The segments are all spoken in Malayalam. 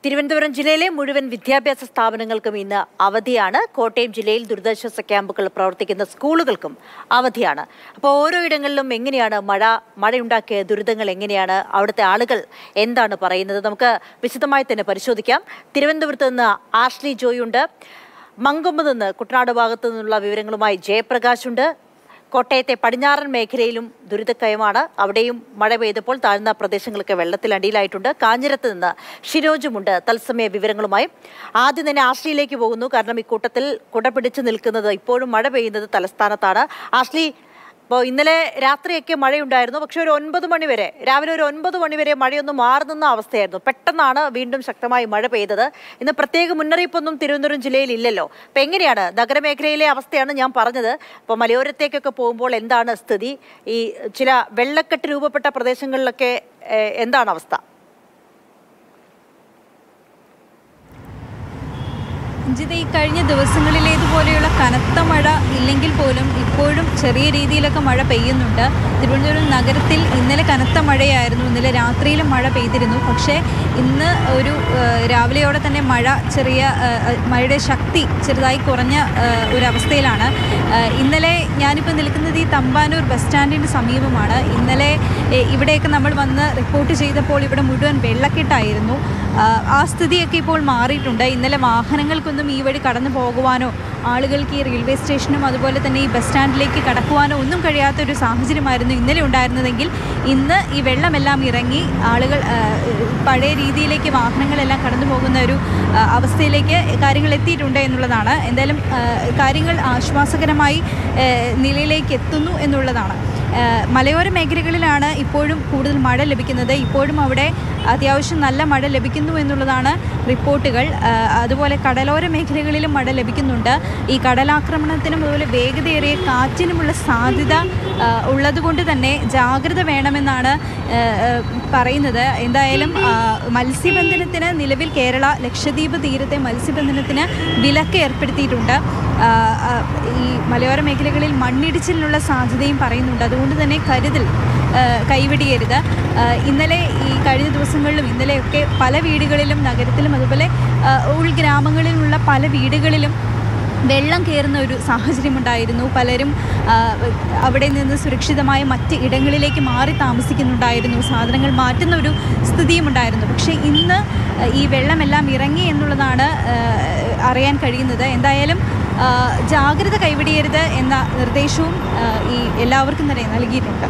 തിരുവനന്തപുരം ജില്ലയിലെ മുഴുവൻ വിദ്യാഭ്യാസ സ്ഥാപനങ്ങൾക്കും ഇന്ന് അവധിയാണ് കോട്ടയം ജില്ലയിൽ ദുരിതാശ്വാസ ക്യാമ്പുകൾ പ്രവർത്തിക്കുന്ന സ്കൂളുകൾക്കും അവധിയാണ് അപ്പോൾ ഓരോ ഇടങ്ങളിലും എങ്ങനെയാണ് മഴ മഴയുണ്ടാക്കിയ ദുരിതങ്ങൾ എങ്ങനെയാണ് അവിടുത്തെ ആളുകൾ എന്താണ് പറയുന്നത് നമുക്ക് വിശദമായി തന്നെ പരിശോധിക്കാം തിരുവനന്തപുരത്ത് നിന്ന് ആഷ്ലി ജോയുണ്ട് മങ്കൊമ്പ് നിന്ന് കുട്ടനാട് ഭാഗത്തു നിന്നുള്ള വിവരങ്ങളുമായി ജയപ്രകാശ് ഉണ്ട് കോട്ടയത്തെ പടിഞ്ഞാറൻ മേഖലയിലും ദുരിതക്കയമാണ് അവിടെയും മഴ പെയ്തപ്പോൾ താഴ്ന്ന പ്രദേശങ്ങളൊക്കെ വെള്ളത്തിലടിയിലായിട്ടുണ്ട് കാഞ്ഞിരത്ത് നിന്ന് ഷിരോജുമുണ്ട് തത്സമയ വിവരങ്ങളുമായി ആദ്യം തന്നെ ആഷ്ലിയിലേക്ക് പോകുന്നു കാരണം ഇക്കൂട്ടത്തിൽ കുട പിടിച്ചു നിൽക്കുന്നത് ഇപ്പോഴും മഴ പെയ്യുന്നത് തലസ്ഥാനത്താണ് ആഷ്ലി ഇപ്പോൾ ഇന്നലെ രാത്രിയൊക്കെ മഴയുണ്ടായിരുന്നു പക്ഷെ ഒരു ഒൻപത് മണി വരെ രാവിലെ ഒരു ഒൻപത് മണി വരെ മഴയൊന്നും മാറി നിന്ന അവസ്ഥയായിരുന്നു പെട്ടെന്നാണ് വീണ്ടും ശക്തമായി മഴ പെയ്തത് ഇന്ന് പ്രത്യേക മുന്നറിയിപ്പൊന്നും തിരുവനന്തപുരം ജില്ലയിൽ ഇല്ലല്ലോ അപ്പം എങ്ങനെയാണ് നഗരമേഖലയിലെ അവസ്ഥയാണ് ഞാൻ പറഞ്ഞത് ഇപ്പോൾ മലയോരത്തേക്കൊക്കെ പോകുമ്പോൾ എന്താണ് സ്ഥിതി ഈ ചില വെള്ളക്കെട്ട് രൂപപ്പെട്ട പ്രദേശങ്ങളിലൊക്കെ ഏഹ്, എന്താണ് അവസ്ഥ രഞ്ജിത ഈ കഴിഞ്ഞ ദിവസങ്ങളിലേതുപോലെയുള്ള കനത്ത മഴ ഇല്ലെങ്കിൽ പോലും ഇപ്പോഴും ചെറിയ രീതിയിലൊക്കെ മഴ പെയ്യുന്നുണ്ട് തിരുവനന്തപുരം നഗരത്തിൽ ഇന്നലെ കനത്ത മഴയായിരുന്നു ഇന്നലെ രാത്രിയിലും മഴ പെയ്തിരുന്നു പക്ഷേ ഇന്ന് ഒരു ഏഹ്, രാവിലെയോടെ തന്നെ മഴ ചെറിയ ഏഹ്, മഴയുടെ ശക്തി ചെറുതായി കുറഞ്ഞ ഏഹ്, ഒരു അവസ്ഥയിലാണ് ഏഹ്, ഇന്നലെ ഞാനിപ്പോൾ നിൽക്കുന്നത് ഈ തമ്പാനൂർ ബസ് സ്റ്റാൻഡിന് സമീപമാണ് ഇന്നലെ ഏഹ്, ഇവിടെയൊക്കെ നമ്മൾ വന്ന് റിപ്പോർട്ട് ചെയ്തപ്പോൾ ഇവിടെ മുഴുവൻ വെള്ളക്കെട്ടായിരുന്നു ആഹ്, ആ സ്ഥിതിയൊക്കെ ഇപ്പോൾ മാറിയിട്ടുണ്ട് ഇന്നലെ വാഹനങ്ങൾക്കൊന്നും ഈ വഴി കടന്നു പോകുവാനോ ആളുകൾക്ക് ഈ റെയിൽവേ സ്റ്റേഷനും അതുപോലെ തന്നെ ഈ ബസ് സ്റ്റാൻഡിലേക്ക് കടക്കുവാനോ ഒന്നും കഴിയാത്തൊരു സാഹചര്യമായിരുന്നു ഇന്നലെ ഉണ്ടായിരുന്നതെങ്കിൽ ഇന്ന് ഈ വെള്ളമെല്ലാം ഇറങ്ങി ആളുകൾ ആഹ്, പഴയ രീതിയിലേക്ക് വാഹനങ്ങളെല്ലാം കടന്നു പോകുന്ന ഒരു ആഹ്, അവസ്ഥയിലേക്ക് കാര്യങ്ങൾ എത്തിയിട്ടുണ്ട് എന്നുള്ളതാണ് എന്തായാലും ആഹ്, കാര്യങ്ങൾ ആശ്വാസകരമായി ആഹ്, നിലയിലേക്ക് എത്തുന്നു എന്നുള്ളതാണ് ആഹ്, മലയോര മേഖലകളിലാണ് ഇപ്പോഴും കൂടുതൽ മഴ ലഭിക്കുന്നത് ഇപ്പോഴും അവിടെ അത്യാവശ്യം നല്ല മഴ ലഭിക്കുന്നു എന്നുള്ളതാണ് റിപ്പോർട്ടുകൾ ആഹ്, അതുപോലെ കടലോര മേഖലകളിലും മഴ ലഭിക്കുന്നുണ്ട് ഈ കടലാക്രമണത്തിനും അതുപോലെ വേഗതയേറിയ കാറ്റിനുമുള്ള സാധ്യത ആഹ്, ഉള്ളതുകൊണ്ട് തന്നെ ജാഗ്രത വേണമെന്നാണ് ആഹ്, ആഹ്, പറയുന്നത് എന്തായാലും ആഹ്, മത്സ്യബന്ധനത്തിന് നിലവിൽ കേരള ലക്ഷദ്വീപ് തീരത്തെ മത്സ്യബന്ധനത്തിന് വിലക്ക് ഏർപ്പെടുത്തിയിട്ടുണ്ട് ആഹ്, ആഹ്, ഈ മലയോര മേഖലകളിൽ മണ്ണിടിച്ചിലിനുള്ള സാധ്യതയും പറയുന്നുണ്ട് അതുകൊണ്ട് തന്നെ കരുതൽ ആഹ്, കൈവിടിയരുത് ആഹ്, ഇന്നലെ ഈ കഴിഞ്ഞ ദിവസങ്ങളിലും ഇന്നലെയൊക്കെ പല വീടുകളിലും നഗരത്തിലും അതുപോലെ ആഹ്, ഉൾഗ്രാമങ്ങളിലുള്ള പല വീടുകളിലും വെള്ളം കയറുന്ന ഒരു സാഹചര്യമുണ്ടായിരുന്നു പലരും ആ, അവിടെ നിന്ന് സുരക്ഷിതമായ മറ്റ് ഇടങ്ങളിലേക്ക് മാറി താമസിക്കുന്നുണ്ടായിരുന്നു സാധനങ്ങൾ മാറ്റുന്ന ഒരു സ്ഥിതിയും ഉണ്ടായിരുന്നു പക്ഷേ ഇന്ന് ആ, ഈ വെള്ളമെല്ലാം ഇറങ്ങി എന്നുള്ളതാണ് ആ, അറിയാൻ കഴിയുന്നത് എന്തായാലും ആ, ജാഗ്രത കൈവിടിയരുത് എന്ന നിർദ്ദേശവും ആ, ഈ എല്ലാവർക്കും തന്നെ നൽകിയിട്ടുണ്ട്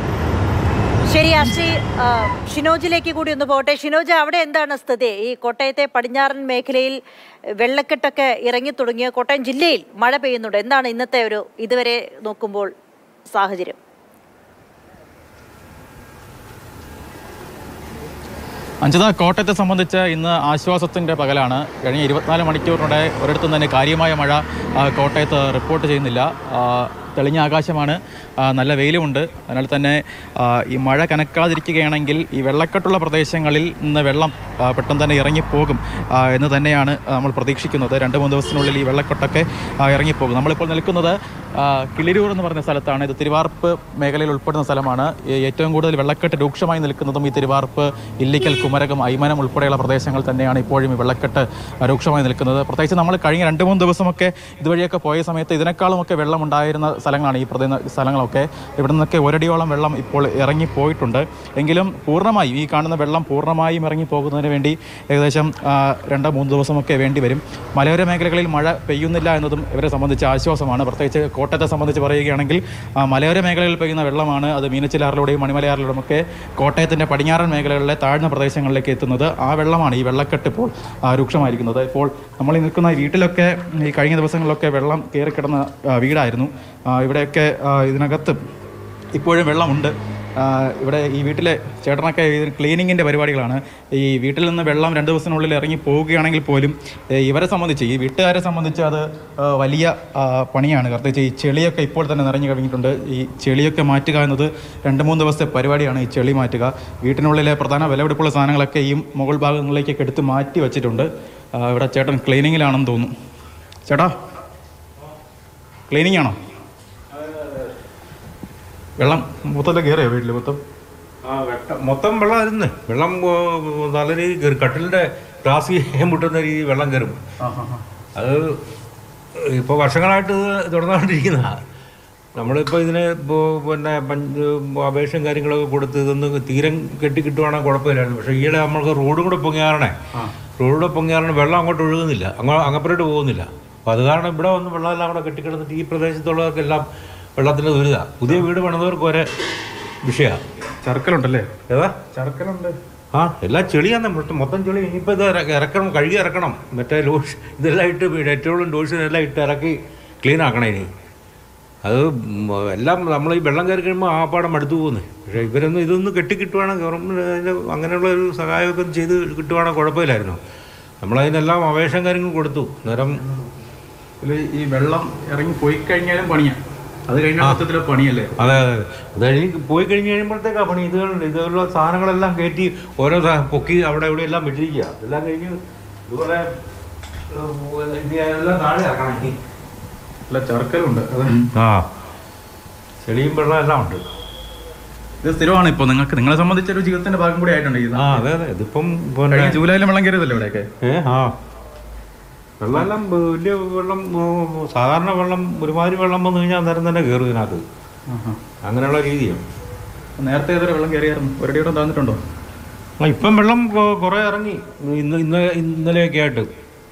ശരി ആശ്രി ആ, ഷിനോജിലേക്ക് കൂടി ഒന്ന് പോകട്ടെ ഷിനോജ് അവിടെ എന്താണ് സ്ഥിതി ഈ കോട്ടയത്തെ പടിഞ്ഞാറൻ മേഖലയിൽ വെള്ളക്കെട്ടൊക്കെ ഇറങ്ങി തുടങ്ങിയ കോട്ടയം ജില്ലയിൽ മഴ പെയ്യുന്നുണ്ട് എന്താണ് ഇന്നത്തെ ഒരു ഇതുവരെ നോക്കുമ്പോൾ സാഹചര്യം അഞ്ചത കോട്ടയത്തെ സംബന്ധിച്ച് ഇന്ന് ആശ്വാസത്തിൻ്റെ പകലാണ് കഴിഞ്ഞ ഇരുപത്തിനാല് മണിക്കൂറിനിടെ ഒരിടത്തും തന്നെ കാര്യമായ മഴ ആ, കോട്ടയത്ത് റിപ്പോർട്ട് ചെയ്യുന്നില്ല ആ, തെളിഞ്ഞ ആകാശമാണ് ആ, നല്ല വെയിലുമുണ്ട് അതിനാൽ തന്നെ ആ, ഈ മഴ കനക്കാതിരിക്കുകയാണെങ്കിൽ ഈ വെള്ളക്കെട്ടുള്ള പ്രദേശങ്ങളിൽ നിന്ന് വെള്ളം ആ, പെട്ടെന്ന് തന്നെ ഇറങ്ങിപ്പോകും ആ, എന്ന് തന്നെയാണ് നമ്മൾ പ്രതീക്ഷിക്കുന്നത് രണ്ട് മൂന്ന് ദിവസത്തിനുള്ളിൽ ഈ വെള്ളക്കെട്ടൊക്കെ ആ, ഇറങ്ങിപ്പോകും നമ്മളിപ്പോൾ നിൽക്കുന്നത് ആ, കിളിരൂർ എന്ന് പറഞ്ഞ സ്ഥലത്താണ് ഇത് തിരുവാർപ്പ് മേഖലയിൽ ഉൾപ്പെടുന്ന സ്ഥലമാണ് ഈ ഏറ്റവും കൂടുതൽ വെള്ളക്കെട്ട് രൂക്ഷമായി നിൽക്കുന്നതും ഈ തിരുവാർപ്പ് ഇല്ലിക്കൽ കുമരകം ഐമനം ഉൾപ്പെടെയുള്ള പ്രദേശങ്ങൾ തന്നെയാണ് ഇപ്പോഴും ഈ വെള്ളക്കെട്ട് രൂക്ഷമായി നിൽക്കുന്നത് പ്രത്യേകിച്ച് നമ്മൾ കഴിഞ്ഞ രണ്ട് മൂന്ന് ദിവസമൊക്കെ ഇതുവഴിയൊക്കെ പോയ സമയത്ത് ഇതിനേക്കാളുമൊക്കെ വെള്ളം ഉണ്ടായിരുന്ന സ്ഥലങ്ങളാണ് ഈ പ്രദേശ സ്ഥലങ്ങളൊക്കെ ഇവിടെ നിന്നൊക്കെ ഒരടിയോളം വെള്ളം ഇപ്പോൾ ഇറങ്ങി പോയിട്ടുണ്ട് എങ്കിലും പൂർണ്ണമായും ഈ കാണുന്ന വെള്ളം പൂർണ്ണമായും ഇറങ്ങി പോകുന്നതിന് വേണ്ടി ഏകദേശം ആ, രണ്ടോ മൂന്ന് ദിവസമൊക്കെ വേണ്ടി വരും മലയോര മേഖലകളിൽ മഴ പെയ്യുന്നില്ല എന്നതും ഇവരെ സംബന്ധിച്ച് ആശ്വാസമാണ് പ്രത്യേകിച്ച് കോട്ടയത്തെ സംബന്ധിച്ച് പറയുകയാണെങ്കിൽ ആ, മലയോര മേഖലകളിൽ പെയ്യുന്ന വെള്ളമാണ് അത് മീനച്ചിലാറിലൂടെയും മണിമലയാറിലൂടെയും ഒക്കെ കോട്ടയത്തിൻ്റെ പടിഞ്ഞാറൻ മേഖലകളിലെ താഴ്ന്ന പ്രദേശങ്ങളിലേക്ക് എത്തുന്നത് ആ വെള്ളമാണ് ഈ വെള്ളക്കെട്ട് ഇപ്പോൾ ആ, രൂക്ഷമായിരിക്കുന്നത് ഇപ്പോൾ നമ്മൾ ഈ നിൽക്കുന്ന ഈ വീട്ടിലൊക്കെ ഈ കഴിഞ്ഞ ദിവസങ്ങളിലൊക്കെ വെള്ളം കയറിക്കിടന്ന ആ, വീടായിരുന്നു ആ, ഇവിടെയൊക്കെ ആ, ഇതിനകത്ത് ഇപ്പോഴും വെള്ളമുണ്ട് ആ, ഇവിടെ ഈ വീട്ടിലെ ചേട്ടനൊക്കെ ഇത് ക്ലീനിങ്ങിൻ്റെ പരിപാടികളാണ് ഈ വീട്ടിൽ നിന്ന് വെള്ളം രണ്ട് ദിവസത്തിനുള്ളിൽ ഇറങ്ങി പോവുകയാണെങ്കിൽ പോലും ഏ, ഇവരെ സംബന്ധിച്ച് ഈ വീട്ടുകാരെ സംബന്ധിച്ച് അത് ആ, വലിയ ആ, പണിയാണ് പ്രത്യേകിച്ച് ഈ ചെളിയൊക്കെ ഇപ്പോൾ തന്നെ നിറഞ്ഞു കഴിഞ്ഞിട്ടുണ്ട് ഈ ചെളിയൊക്കെ മാറ്റുക എന്നത് രണ്ട് മൂന്ന് ദിവസത്തെ പരിപാടിയാണ് ഈ ചെളി മാറ്റുക വീട്ടിനുള്ളിലെ പ്രധാന വിലപിടിപ്പുള്ള സാധനങ്ങളൊക്കെ ഈ മുകൾ ഭാഗങ്ങളിലേക്കൊക്കെ എടുത്ത് മാറ്റി വെച്ചിട്ടുണ്ട് ആ, ഇവിടെ ചേട്ടൻ ക്ലീനിങ്ങിലാണെന്ന് തോന്നുന്നു ചേട്ടാ ക്ലീനിങ് ആണോ വെള്ളം മൊത്തത്തിൽ കയറിയോ വീട്ടിൽ മൊത്തം ആ വെട്ട മൊത്തം വെള്ളമായിരുന്നു വെള്ളം ഓ, നല്ല രീതിയിൽ കയറി കട്ടിലിൻ്റെ ക്രാസ് ചെയ്യാൻ മുട്ടുന്ന രീതിയിൽ വെള്ളം കയറും അത് ഇപ്പോൾ വർഷങ്ങളായിട്ട് ഇത് തുടർന്നുകൊണ്ടിരിക്കുന്നതാണ് നമ്മളിപ്പോൾ ഇതിന് ഇപ്പോൾ പിന്നെ പഞ്ച് അപേക്ഷയും കാര്യങ്ങളൊക്കെ കൊടുത്ത് ഇതൊന്ന് തീരം കെട്ടി കിട്ടുവാണെങ്കിൽ കുഴപ്പമില്ലായിരുന്നു പക്ഷേ ഈയിടെ നമ്മൾക്ക് റോഡും കൂടെ പൊങ്ങിയാറണേ റോഡൂടെ പൊങ്ങിയാറണ വെള്ളം അങ്ങോട്ട് ഒഴുകുന്നില്ല അങ്ങോ അങ്ങപ്പുറത്ത് പോകുന്നില്ല അപ്പോൾ അത് കാരണം ഇവിടെ വന്ന് വെള്ളമെല്ലാം കൂടെ കെട്ടിക്കിടന്നിട്ട് ഈ പ്രദേശത്തുള്ളവർക്കെല്ലാം വെള്ളത്തിൻ്റെ ദുരിതമാണ് പുതിയ വീട് പണിതവർക്ക് ഒരേ വിഷയമാണ് ചർക്കലുണ്ടല്ലേ ഏതാ ചർക്കലുണ്ട് ആ എല്ലാം ചെളിയാന്ന് മൊത്തം മൊത്തം ചെളി ഇനിയിപ്പോൾ ഇത് ഇറ- ഇറക്കണം കഴുകി ഇറക്കണം മറ്റേ ലോഷ് ഇതെല്ലാം ഇട്ട് ഡെറ്റോളും ലോഷനും എല്ലാം ഇട്ട് ഇറക്കി ക്ലീൻ ആക്കണം ഇനി അത് ഉം എല്ലാം നമ്മൾ ഈ വെള്ളം കയറി കഴിയുമ്പോൾ ആ പാടം മടുത്തു പോകുന്നത് പക്ഷേ ഇവരൊന്നും ഇതൊന്ന് കെട്ടി കിട്ടുവാണെങ്കിൽ ഗവൺമെൻറ് അതിൻ്റെ അങ്ങനെയുള്ള ഒരു സഹായമൊക്കെ ചെയ്ത് കിട്ടുവാണെങ്കിൽ കുഴപ്പമില്ലായിരുന്നു നമ്മളതിനെല്ലാം അപേക്ഷയും കാര്യങ്ങൾ കൊടുത്തു അന്നേരം ഇതില് ഈ വെള്ളം ഇറങ്ങി പോയി കഴിഞ്ഞാലും പണിയാ അത് കഴിഞ്ഞ മൊത്തത്തിലെ പണിയല്ലേ അതെ അതെ അതെ അത് കഴിഞ്ഞ് പോയി കഴിഞ്ഞ് കഴിയുമ്പോഴത്തേക്കാണ് പണി ഇതുകളുണ്ട് ഇതുപോലുള്ള സാധനങ്ങളെല്ലാം കയറ്റി ഓരോ സാ- പൊക്കി അവിടെ ഇവിടെ എല്ലാം വെച്ചിരിക്കുക എല്ലാം കഴിഞ്ഞ് ഇതുപോലെ ഏഹ്, ഇനി എല്ലാം താഴെ ഇറക്കണം ഇനി അല്ല ചർക്കലുണ്ട് അത് ആ ചെളിയും വെള്ളം എല്ലാം ഉണ്ട് ഇത് സ്ഥിരമാണ് ഇപ്പോൾ നിങ്ങൾക്ക് നിങ്ങളെ സംബന്ധിച്ച ഒരു ജീവിതത്തിന്റെ ഭാഗം കൂടി ആയിട്ടുണ്ട് ഇത് ആ അതെ അതെ ഇതിപ്പം പിന്നെ കഴിഞ്ഞ ജൂലൈയിലും വെള്ളം കയറിയതല്ലേ ഇവിടെയൊക്കെ ഏ ആ വെള്ളമെല്ലാം വലിയ വെള്ളം ഉം, സാധാരണ വെള്ളം ഒരുമാതിരി വെള്ളം വന്നു കഴിഞ്ഞാൽ അന്നേരം തന്നെ കയറും ഇതിനകത്ത് അങ്ങനെയുള്ള രീതിയാണ് നേരത്തെ ഏതൊരു വെള്ളം കയറിയായിരുന്നു ഒരടിയോടെ താന്നിട്ടുണ്ടോ ആ ഇപ്പം വെള്ളം കൊ- കുറേ ഇറങ്ങി ഇന്ന് ഇന്ന് ഇന്നലെയൊക്കെ ആയിട്ട്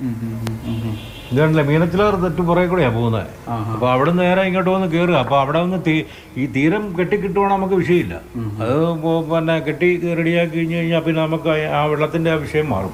ഇതാണല്ലേ മീനച്ചിലാർ തെറ്റ് പുറകെ കൂടെയാണ് പോകുന്നത് അപ്പോൾ അവിടെ നിന്ന് നേരെ ഇങ്ങോട്ട് വന്ന് കയറുക അപ്പോൾ അവിടെ വന്ന് തീ- ഈ തീരം കെട്ടി കിട്ടുവാണെങ്കിൽ നമുക്ക് വിഷയമില്ല അത് പോ- പിന്നെ കെട്ടി റെഡിയാക്കി കഴിഞ്ഞ് കഴിഞ്ഞാൽ പിന്നെ നമുക്ക് ആ- ആ വെള്ളത്തിൻ്റെ ആ വിഷയം മാറും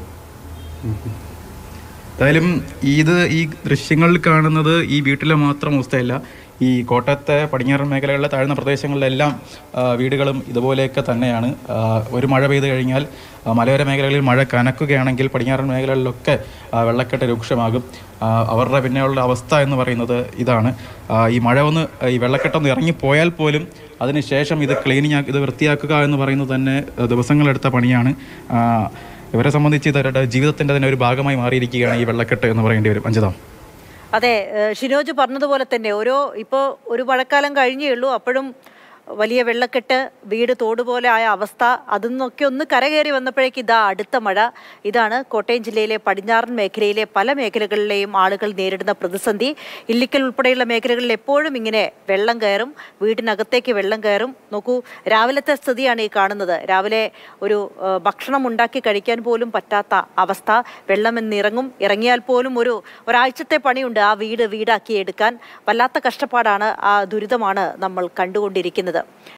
എന്തായാലും ഇത് ഈ ദൃശ്യങ്ങളിൽ കാണുന്നത് ഈ വീട്ടിലെ മാത്രം അവസ്ഥയല്ല ഈ കോട്ടയത്തെ പടിഞ്ഞാറൻ മേഖലകളിലെ താഴ്ന്ന പ്രദേശങ്ങളിലെല്ലാം ആ, വീടുകളും ഇതുപോലെയൊക്കെ തന്നെയാണ് ആ, ഒരു മഴ പെയ്തു കഴിഞ്ഞാൽ ആ, മലയോര മേഖലകളിൽ മഴ കനക്കുകയാണെങ്കിൽ പടിഞ്ഞാറൻ മേഖലകളിലൊക്കെ ആ, വെള്ളക്കെട്ട് രൂക്ഷമാകും ആ, അവരുടെ പിന്നെയുള്ള അവസ്ഥ എന്ന് പറയുന്നത് ഇതാണ് ആ, ഈ മഴ ഒന്ന് ഈ വെള്ളക്കെട്ടൊന്ന് ഇറങ്ങിപ്പോയാൽ പോലും അതിനുശേഷം ഇത് ക്ലീനിങ് ഇത് വൃത്തിയാക്കുക എന്ന് പറയുന്നത് തന്നെ ആ, ദിവസങ്ങളെടുത്ത പണിയാണ് ആ, ഇവരെ സംബന്ധിച്ച് ഇവരുടെ ജീവിതത്തിൻ്റെ തന്നെ ഒരു ഭാഗമായി മാറിയിരിക്കുകയാണ് ഈ വെള്ളക്കെട്ട് എന്ന് പറയേണ്ടി വരും അഞ്ചതാം അതെ ഏഹ് ഷിനോജ് പറഞ്ഞതുപോലെ തന്നെ ഓരോ ഇപ്പോൾ ഒരു മഴക്കാലം കഴിഞ്ഞേ ഉള്ളൂ അപ്പോഴും വലിയ വെള്ളക്കെട്ട് വീട് തോട് പോലെ ആയ അവസ്ഥ അതിൽ നിന്നൊക്കെ ഒന്ന് കരകയറി വന്നപ്പോഴേക്ക് ഇതാ അടുത്ത മഴ ഇതാണ് കോട്ടയം ജില്ലയിലെ പടിഞ്ഞാറൻ മേഖലയിലെ പല മേഖലകളിലെയും ആളുകൾ നേരിടുന്ന പ്രതിസന്ധി ഇല്ലിക്കൽ ഉൾപ്പെടെയുള്ള മേഖലകളിൽ എപ്പോഴും ഇങ്ങനെ വെള്ളം കയറും വീടിനകത്തേക്ക് വെള്ളം കയറും നോക്കൂ രാവിലത്തെ സ്ഥിതിയാണ് ഈ കാണുന്നത് രാവിലെ ഒരു ഏഹ്, ഭക്ഷണം ഉണ്ടാക്കി കഴിക്കാൻ പോലും പറ്റാത്ത അവസ്ഥ വെള്ളം എന്നിറങ്ങും ഇറങ്ങിയാൽ പോലും ഒരു ഒരാഴ്ചത്തെ പണിയുണ്ട് ആ വീട് വീടാക്കി എടുക്കാൻ വല്ലാത്ത കഷ്ടപ്പാടാണ് ആ ദുരിതമാണ് നമ്മൾ കണ്ടുകൊണ്ടിരിക്കുന്നത്